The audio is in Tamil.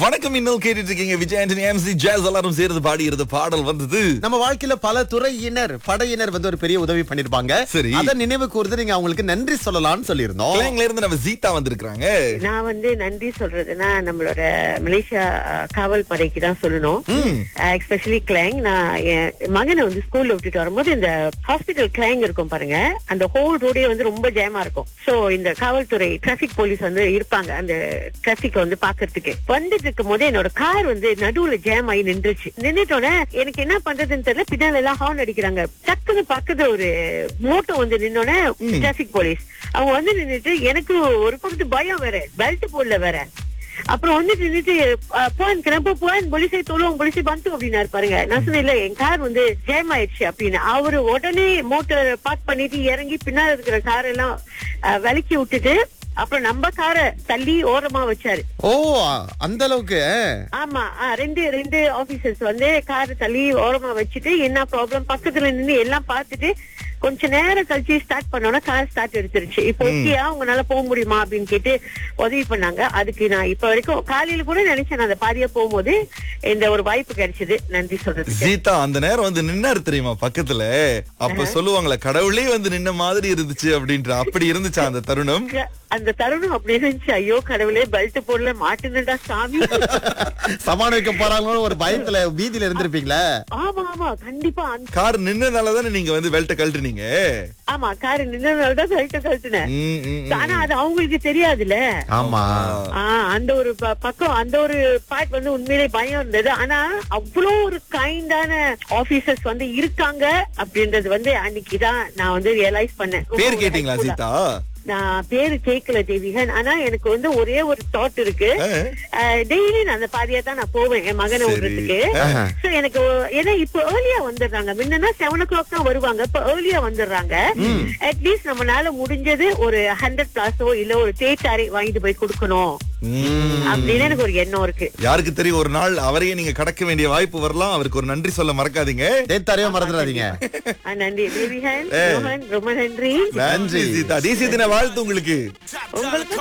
வணக்கம் இன்னும் கேட்டுட்டு இருக்கீங்க விஜய் ஆண்டனி எம்சி ஜாஸ் எல்லாரும் சேர்ந்து பாடியிருந்த பாடல் வந்தது நம்ம வாழ்க்கையில பல துறையினர் படையினர் வந்து ஒரு பெரிய உதவி பண்ணிருப்பாங்க சரி. அத நினைவு கூர்ந்து நீங்க அவங்களுக்கு நன்றி சொல்லலாம்னு சொல்லியிருந்தோம் கிளாங்ல இருந்து நம்ம சீதா வந்திருக்காங்க நான் வந்து நன்றி சொல்றதுன்னா நம்மளோட மலேசியா அஹ், காவல் படைக்கு தான் சொல்லணும் எஸ்பெஷலி கிளாங் நான் என் மகனை வந்து ஸ்கூல்ல விட்டுட்டு வரும்போது இந்த ஹாஸ்பிட்டல் கிளாங் இருக்கும் பாருங்க அந்த ஹோல் ரோடே வந்து ரொம்ப ஜேமா இருக்கும் சோ இந்த காவல்துறை டிராபிக் போலீஸ் வந்து இருப்பாங்க அந்த டிராபிக் வந்து பாக்குறதுக்கு வந்துட்டு இருக்கும் போது என்னோட கார் வந்து நடுவுல ஜேம் ஆகி நின்றுச்சு நின்றுட்டோன்னே எனக்கு என்ன பண்றதுன்னு தெரியல பின்னால எல்லாம் ஹார்ன் அடிக்கிறாங்க டக்குன்னு பக்கத்துல ஒரு மோட்டோ வந்து நின்னோடனே டிராபிக் போலீஸ் அவங்க வந்து நின்னுட்டு எனக்கு ஒரு பக்கத்து பயம் வேற பெல்ட் போடல வேற அப்புறம் வந்து நின்னுட்டு அஹ், போன் கிளம்ப போன் போலீஸை தோலும் போலீஸை பந்து அப்படின்னாரு பாருங்க நான் சொன்னேன் இல்ல என் கார் வந்து ஜேம் ஆயிடுச்சு அப்படின்னு அவரு உடனே மோட்டர் பார்க் பண்ணிட்டு இறங்கி பின்னால இருக்கிற கார் எல்லாம் அஹ், விலக்கி விட்டுட்டு அப்புறம் நம்ம காரை தள்ளி ஓரமா வச்சாரு ஓ அந்த அளவுக்கு ஆமா ஆ, ரெண்டு ரெண்டு ஆபீசர்ஸ் வந்து கார் தள்ளி ஓரமா வச்சுட்டு என்ன ப்ராப்ளம் பக்கத்துல நின்னு எல்லாம் பார்த்துட்டு கொஞ்ச நேரம் கழிச்சு ஸ்டார்ட் பண்ணோம்னா கார் ஸ்டார்ட் எடுத்துருச்சு இப்போ ஓகேயா உங்களால போக முடியுமா அப்படின்னு கேட்டு உதவி பண்ணாங்க அதுக்கு நான் இப்ப வரைக்கும் காலையில கூட நினைச்சேன் நான் அந்த பாதியா போகும்போது இந்த ஒரு வாய்ப்பு கிடைச்சது நன்றி சொல்றதுக்கு சீதா அந்த நேரம் வந்து நின்னாரு தெரியுமா பக்கத்துல அப்ப சொல்லுவாங்களே கடவுளே வந்து நின்ன மாதிரி இருந்துச்சு அப்படின்ற அப்படி இருந்துச்சா அந்த தருணம் அந்த தருணம் அப்படி இருந்துச்சு ஐயோ கடவுளே பெல்ட் போடல மாட்டுனடா சாமி சமாளிக்க போறாங்களோ ஒரு பயத்துல வீதியில இருந்திருப்பீங்களே ஆமா ஆமா கண்டிப்பா அந்த கார் நின்னதால தானே நீங்க வந்து பெல்ட்ட கழட்டுனீங்க ஆமா காரு நின்னதாலதான் பெல்ட் கழட்டுனேன் ம், ம், ம். ஆனா அது அவங்களுக்கு தெரியாதுல்ல ஆமா ஆ, அந்த ஒரு ப- பக்கம் அந்த ஒரு பார்ட் வந்து உண்மையிலே பயம் இருந்தது ஆனா அவ்வளோ ஒரு கைண்டான ஆபீசர்ஸ் வந்து இருக்காங்க அப்படின்றது வந்து அன்னைக்கு தான் நான் வந்து ரியலைஸ் பண்ணேன் ரொம்ப பேர் கேட்டீங்களா helpful-ஆ. சீதா நான் பேரு கேட்கல தேவிகன் ஆனா எனக்கு வந்து ஒரே ஒரு தாட் இருக்கு ஆ. டெய்லி நான் அந்த பாதியா தான் நான் போவேன் என் மகனை சரி. விடுறதுக்கு ஆஹா. So, எனக்கு ஒ- ஏன்னா இப்ப ஏர்லியா வந்துடுறாங்க முன்னா செவன் ஓ கிளாக் தான் வருவாங்க இப்ப ஏர்லியா வந்துடுறாங்க அட்லீஸ்ட் நம்மளால முடிஞ்சது ஒரு ஹண்ட்ரட் பிளாஸோ இல்ல ஒரு தேச்சாரை வாங்கிட்டு போய் கொடுக்கணும் ம். அப்படின்னு எனக்கு ஒரு எண்ணம் இருக்கு யாருக்கு தெரியும் ஒரு நாள் அவரையே நீங்க கடக்க வேண்டிய வாய்ப்பு வரலாம் அவருக்கு ஒரு நன்றி சொல்ல மறக்காதீங்க தேத்தாரையோ மறந்துடாதீங்க ஆ, நன்றி தேவிகன் ரோஹன் ரொம்ப நன்றி நன்றி சீதா தேசிய தின வாழ்த்து உங்களுக்கு உங்களுக்கு